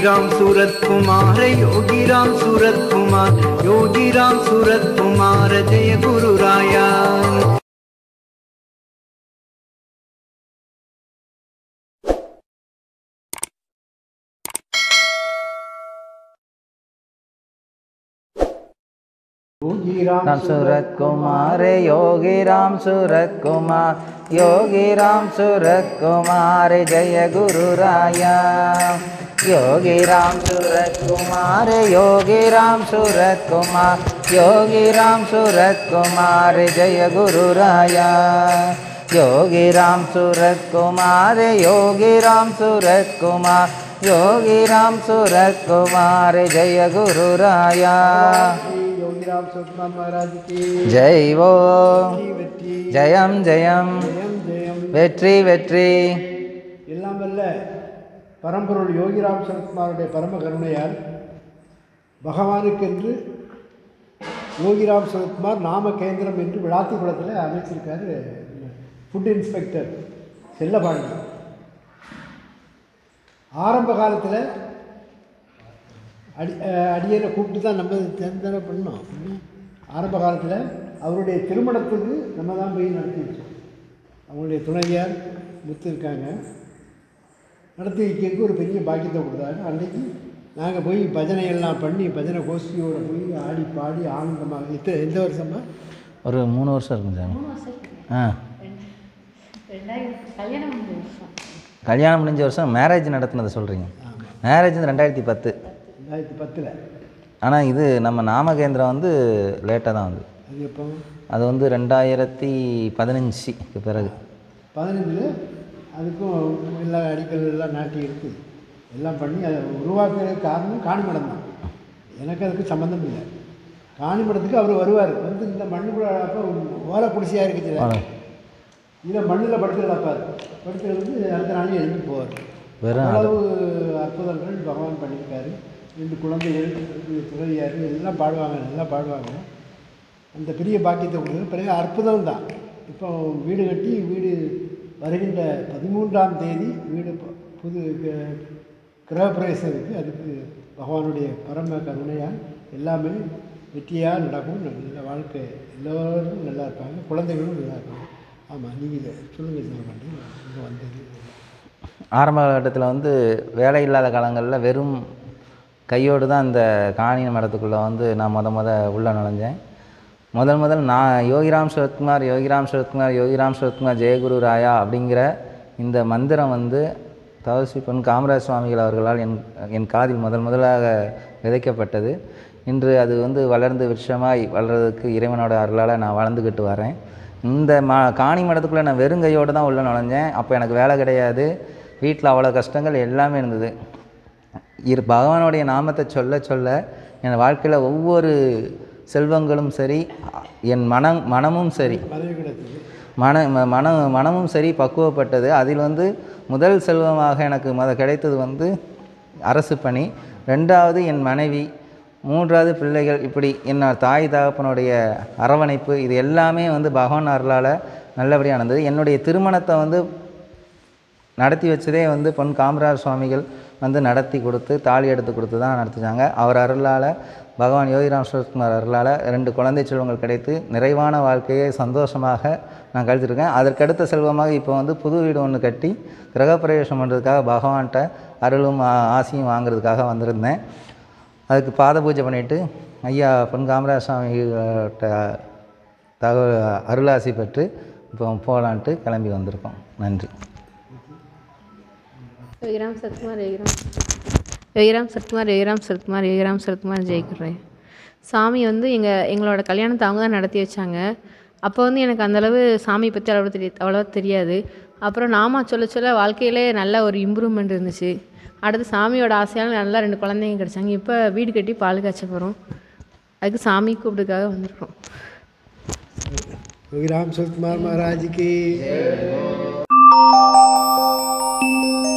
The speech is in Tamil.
योगीराम सूरत कुमार योगीराम सूरत कुमार योगीराम सूरत कुमार जय गुरु राया राम सूरत कुमार योगी राम सूरत कुमार योगी राम सूरत कुमार जय गुरु राया योगी राम सूरत कुमार योगी राम सूरत कुमार योगी राम सूरत कुमार जय गुरु राया योगी राम सूरत कुमार योगी राम सूरत कुमार योगी राम सूरत कुमार जय गुरु राया யோகிராம் சத்மான் மகாராஜ் கி ஜெய் ஓ வெற்றி ஜெயம் ஜெயம் ஜெயம் ஜெயம் வெற்றி வெற்றி எல்லாம் வல்ல பரம்பொருள் யோகிராம் சரத்குமாருடைய பரம கருணையால் பகவானுக்கென்று யோகிராம் சரத்குமார் நாம கேந்திரம் என்று விளாத்திக்குளத்தில் அமைச்சிருக்காரு ஃபுட் இன்ஸ்பெக்டர் செல்லபாண்டி ஆரம்ப காலத்தில் அடி அஹ் அடியனை கூப்பிட்டு தான் நம்ம தேர்ந்தெடுப்பு பண்ணோம் ஆரம்ப காலத்தில் அவருடைய திருமணத்துக்கு நம்ம தான் போய் நடத்தி வச்சோம் அவங்களுடைய துணைவியார் முத்து இருக்காங்க நடத்தி வைக்கிறதுக்கு ஒரு பெரிய பாக்கியத்தை கொடுத்தாங்க அன்றைக்கி நாங்கள் போய் பஜனை எல்லாம் பண்ணி பஜனை கோஷ்டியோடு போய் ஆடி பாடி ஆனந்தமாக எத்த எந்த வருஷமா ஒரு மூணு வருஷம் இருக்கும் சாமி ஆ கல்யாணம் முடிஞ்ச வருஷம் கல்யாணம் முடிஞ்ச வருஷம் மேரேஜ் நடத்துனதை சொல்கிறீங்க மேரேஜ் வந்து ரெண்டாயிரத்தி பத்து ரெண்டாயிரத்தி பத்தில் ஆனால் இது நம்ம நாமகேந்திரம் வந்து லேட்டாக தான் வந்து அது எப்போ அது வந்து ரெண்டாயிரத்தி பதினஞ்சுக்கு பிறகு பதினஞ்சில் அதுக்கும் எல்லா அடிக்கல் எல்லாம் நாட்டி எடுத்து எல்லாம் பண்ணி அதை உருவாக்குறதுக்கு காரணம் காணிமடம் தான் எனக்கு அதுக்கு சம்மந்தம் இல்லை காணிமடத்துக்கு அவர் வருவார் வந்து இந்த மண்ணுக்குள்ள அப்போ ஓலை குடிசையாக இருக்குச்சுல இதில் மண்ணில் படுத்து கிடப்பார் படுத்து கிடந்து அடுத்த நாளே எழுந்து போவார் வெறும் அவ்வளவு அற்புதங்கள் பகவான் பண்ணியிருக்காரு ரெண்டு குழந்தைகள் ரெண்டு துறவியார் எல்லாம் பாடுவாங்க நல்லா பாடுவாங்க அந்த பெரிய பாக்கியத்தை கொடுக்குறது பெரிய அற்புதம் தான் இப்போ வீடு கட்டி வீடு வருகின்ற பதிமூன்றாம் தேதி வீடு ப- புது க- கிரகப்பிரவேசம் இருக்குது அதுக்கு பகவானுடைய பரம கருணையால் எல்லாமே வெற்றியாக நடக்கும் நல்ல வாழ்க்கை எல்லோரும் நல்லா இருப்பாங்க குழந்தைகளும் நல்லா இருப்பாங்க ஆமாம் நீங்கள் சொல்லுங்கள் சொல்லுங்க இங்கே வந்தது ஆரம்ப காலகட்டத்தில் வந்து வேலை இல்லாத காலங்களில் வெறும் கையோடு தான் இந்த காணி மடத்துக்குள்ளே வந்து நான் முத முத உள்ளே நுழைஞ்சேன் முதல் முதல் நான் யோகிராம் சரத்குமார் யோகிராம் சரத்குமார் யோகிராம் சரத்குமார் ஜெயகுரு ராயா அப்படிங்கிற இந்த மந்திரம் வந்து தவசி பொன் காமராஜ் சுவாமிகள் அவர்களால் என் என் காதில் முதல் முதலாக விதைக்கப்பட்டது இன்று அது வந்து வளர்ந்து விருட்சமாய் வளர்றதுக்கு இறைவனோட அருளால் நான் வளர்ந்துக்கிட்டு வரேன் இந்த மா காணி மடத்துக்குள்ளே நான் வெறும் கையோடு தான் உள்ளே நுழைஞ்சேன் அப்போ எனக்கு வேலை கிடையாது வீட்டில் அவ்வளோ கஷ்டங்கள் எல்லாமே இருந்தது இரு பகவானுடைய நாமத்தை சொல்ல சொல்ல என் வாழ்க்கையில் ஒவ்வொரு செல்வங்களும் சரி என் மனம் மனமும் சரி பதவி கிடைச்சது மன ம- மன மனமும் சரி பக்குவப்பட்டது அதில் வந்து முதல் செல்வமாக எனக்கு மத கிடைத்தது வந்து அரசு பணி ரெண்டாவது என் மனைவி மூன்றாவது பிள்ளைகள் இப்படி என் தாய் தகப்பனுடைய அரவணைப்பு இது எல்லாமே வந்து பகவான் அருளால் நல்லபடியாக நடந்தது என்னுடைய திருமணத்தை வந்து நடத்தி வச்சதே வந்து பொன் காமராஜ் சுவாமிகள் வந்து நடத்தி கொடுத்து தாலி எடுத்து கொடுத்து தான் நடத்திச்சாங்க அவர் அருளால் பகவான் யோகிராம் சுரத்குமார் அருளால் ரெண்டு குழந்தை செல்வங்கள் கிடைத்து நிறைவான வாழ்க்கையை சந்தோஷமாக நான் கழிச்சிருக்கேன் அதற்கடுத்த செல்வமாக இப்போ வந்து புது வீடு ஒன்று கட்டி கிரகப்பிரவேசம் பண்ணுறதுக்காக பகவான்கிட்ட அருளும் ஆ- ஆசியும் வாங்குறதுக்காக வந்திருந்தேன் அதுக்கு பாத பூஜை பண்ணிவிட்டு ஐயா பொன் காமராஜ் சுவாமிகிட்ட தகவல் அருளாசி பெற்று இப்போ போகலான்ட்டு கிளம்பி வந்திருக்கோம் நன்றி யோகிராம் சத்குமார் யோகிராம் யோகிராம் சத்குமார் யோகிராம் சத்குமார் யோகிராம் சத்குமார் ஜெயிக்கிறேன் சாமி வந்து எங்கள் எங்களோட கல்யாணத்தை அவங்க தான் நடத்தி வச்சாங்க அப்போ வந்து எனக்கு அந்தளவு சாமி பற்றி அவ்வளோ தெரிய அவ்வளோவா தெரியாது அப்புறம் நாமா சொல்ல சொல்ல வாழ்க்கையிலே நல்ல ஒரு இம்ப்ரூவ்மெண்ட் இருந்துச்சு அடுத்து சாமியோட ஆசையால் நல்லா ரெண்டு குழந்தைங்க கிடச்சாங்க இப்போ வீடு கட்டி பால் காய்ச்ச போகிறோம் அதுக்கு சாமி கூப்பிட்டுக்காக வந்திருக்கோம் योगी राम सुकुमार महाराज की